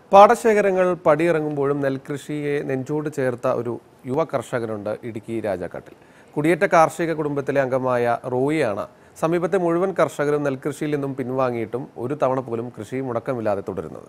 പാടശേഖരങ്ങൾ പടിയിറങ്ങുമ്പോഴും നെൽകൃഷിയെ നെഞ്ചോട് ചേർത്ത ഒരു യുവ കർഷകനുണ്ട് ഇടുക്കി രാജാക്കാട്ടിൽ കുടിയേറ്റ കാർഷിക കുടുംബത്തിലെ അംഗമായ റോയിയാണ് സമീപത്തെ മുഴുവൻ കർഷകരും നെൽകൃഷിയിൽ നിന്നും പിൻവാങ്ങിയിട്ടും ഒരു തവണ പോലും കൃഷി മുടക്കമില്ലാതെ തുടരുന്നത്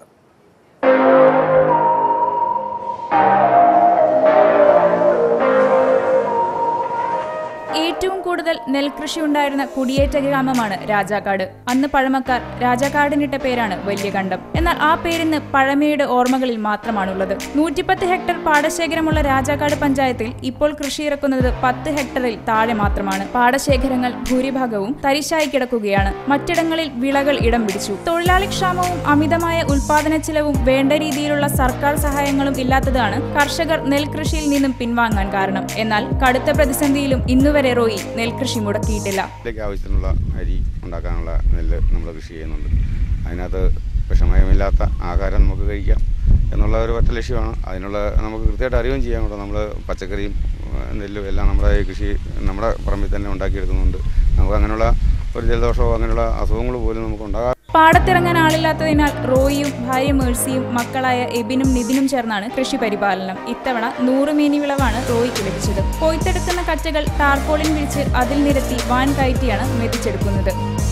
ഏറ്റവും കൂടുതൽ നെൽകൃഷി ഉണ്ടായിരുന്ന കുടിയേറ്റ ഗ്രാമമാണ് രാജാക്കാട് അന്ന് പഴമക്കാർ രാജാക്കാടിനിട്ട പേരാണ് വലിയകണ്ഠം എന്നാൽ ആ പേരിന്ന് പഴമയുടെ ഓർമ്മകളിൽ മാത്രമാണുള്ളത് നൂറ്റിപ്പത്ത് ഹെക്ടർ പാടശേഖരമുള്ള രാജാക്കാട് പഞ്ചായത്തിൽ ഇപ്പോൾ കൃഷി ഇറക്കുന്നത് പത്ത് ഹെക്ടറിൽ താഴെ മാത്രമാണ് പാടശേഖരങ്ങൾ ഭൂരിഭാഗവും തരിശായി കിടക്കുകയാണ് മറ്റിടങ്ങളിൽ വിളകൾ ഇടം പിടിച്ചു തൊഴിലാളി ക്ഷാമവും അമിതമായ ഉൽപാദന ചിലവും വേണ്ട രീതിയിലുള്ള സർക്കാർ സഹായങ്ങളും ഇല്ലാത്തതാണ് കർഷകർ നെൽകൃഷിയിൽ നിന്നും പിൻവാങ്ങാൻ കാരണം എന്നാൽ കടുത്ത പ്രതിസന്ധിയിലും ഇന്നുവരെ റോയി നെൽകൃഷി മുടക്കിയിട്ടില്ല ഇതിലേക്ക് ആവശ്യത്തിനുള്ള അരി ഉണ്ടാക്കാനുള്ള നെല്ല് നമ്മൾ കൃഷി ചെയ്യുന്നുണ്ട് അതിനകത്ത് വിഷമയമില്ലാത്ത ആഹാരം നമുക്ക് കഴിക്കാം എന്നുള്ള ഒരു ഒറ്റ ലക്ഷ്യമാണ് അതിനുള്ള നമുക്ക് കൃത്യമായിട്ട് അറിയുകയും ചെയ്യാം കേട്ടോ നമ്മൾ പച്ചക്കറിയും ഏഹ്, നെല്ലും എല്ലാം നമ്മുടെ ഈ കൃഷി നമ്മുടെ പറമ്പിൽ തന്നെ ഉണ്ടാക്കിയെടുക്കുന്നുണ്ട് നമുക്ക് അങ്ങനെയുള്ള ഒരു ജലദോഷമോ അങ്ങനെയുള്ള അസുഖങ്ങൾ പോലും നമുക്ക് ഉണ്ടാകാം പാടത്തിറങ്ങാൻ ആളില്ലാത്തതിനാൽ റോയിയും ഭാര്യ മേഴ്സിയും മക്കളായ എബിനും നിതിനും ചേർന്നാണ് കൃഷി പരിപാലനം ഇത്തവണ നൂറ് മീനി വിളവാണ് റോയിക്ക് ലഭിച്ചത് കൊയ്ത്തെടുക്കുന്ന കറ്റകൾ ടാർപോളിൻ വിരിച്ച് അതിൽ നിരത്തി വാൻ കയറ്റിയാണ് മെതിച്ചെടുക്കുന്നത്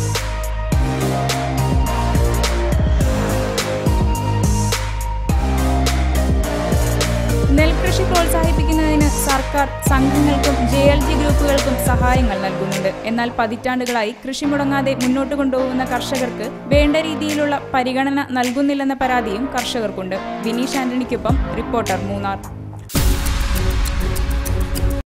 നെൽകൃഷി പ്രോത്സാഹിപ്പിക്കുന്നതിന് സർക്കാർ സംഘങ്ങൾക്കും ജെ എൽ ജി ഗ്രൂപ്പുകൾക്കും സഹായങ്ങൾ നൽകുന്നുണ്ട് എന്നാൽ പതിറ്റാണ്ടുകളായി കൃഷി മുടങ്ങാതെ മുന്നോട്ട് കൊണ്ടുപോകുന്ന കർഷകർക്ക് വേണ്ട രീതിയിലുള്ള പരിഗണന നൽകുന്നില്ലെന്ന പരാതിയും കർഷകർക്കുണ്ട് വിനീഷ് ആന്റണിക്കൊപ്പം റിപ്പോർട്ടർ മൂന്നാർ